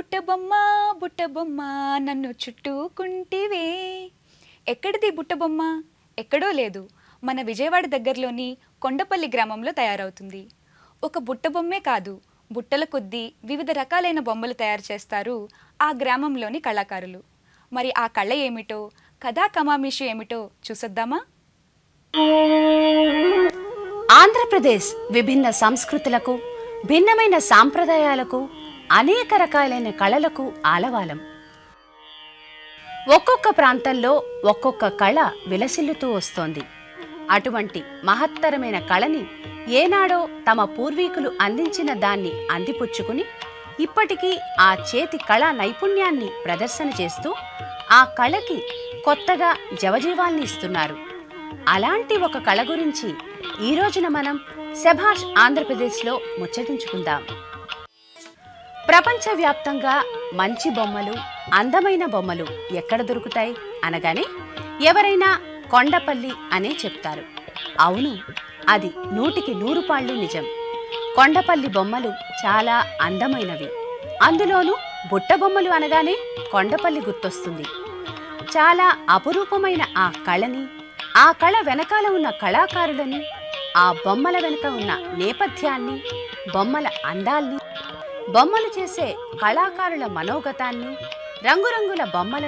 బుట్టబొమ్మ బుట్టబొమ్మ నన్ను చుట్టూకుంటివే ఎక్కడిది బుట్టబొమ్మ ఎక్కడో లేదు మన విజయవాడ దగ్గరలోని కొండపల్లి గ్రామంలో తయారవుతుంది ఒక బుట్టబొమ్మే కాదు బుట్టల కొద్దీ వివిధ రకాలైన బొమ్మలు తయారు చేస్తారు ఆ గ్రామంలోని కళాకారులు మరి ఆ కళ ఏమిటో కథా కమామిషు ఏమిటో చూసొద్దామా ఆంధ్రప్రదేశ్ విభిన్న సంస్కృతులకు భిన్నమైన సాంప్రదాయాలకు అనేక రకాలైన కళలకు ఆలవాలం ఒక్కొక్క ప్రాంతంలో ఒక్కొక్క కళ విలసిల్లుతూ వస్తోంది అటువంటి మహత్తరమైన కళని ఏనాడో తమ పూర్వీకులు అందించిన దాన్ని అందిపుచ్చుకుని ఇప్పటికీ ఆ చేతి కళా నైపుణ్యాన్ని ప్రదర్శన చేస్తూ ఆ కళకి కొత్తగా జవజీవాల్ని ఇస్తున్నారు అలాంటి ఒక కళ గురించి ఈ రోజున మనం శభాష్ ఆంధ్రప్రదేశ్లో ముచ్చటించుకుందాం ప్రపంచవ్యాప్తంగా మంచి బొమ్మలు అందమైన బొమ్మలు ఎక్కడ దొరుకుతాయి అనగానే ఎవరైనా కొండపల్లి అనే చెప్తారు అవును అది నూటికి నూరు పాళ్ళు నిజం కొండపల్లి బొమ్మలు చాలా అందమైనవి అందులోనూ బుట్ట బొమ్మలు అనగానే కొండపల్లి గుర్తొస్తుంది చాలా అపురూపమైన ఆ కళని ఆ కళ వెనకాల ఉన్న కళాకారులని ఆ బొమ్మల వెనుక ఉన్న నేపథ్యాన్ని బొమ్మల అందాల్ని బొమ్మలు చేసే కళాకారుల మనోగతాన్ని రంగురంగుల బొమ్మల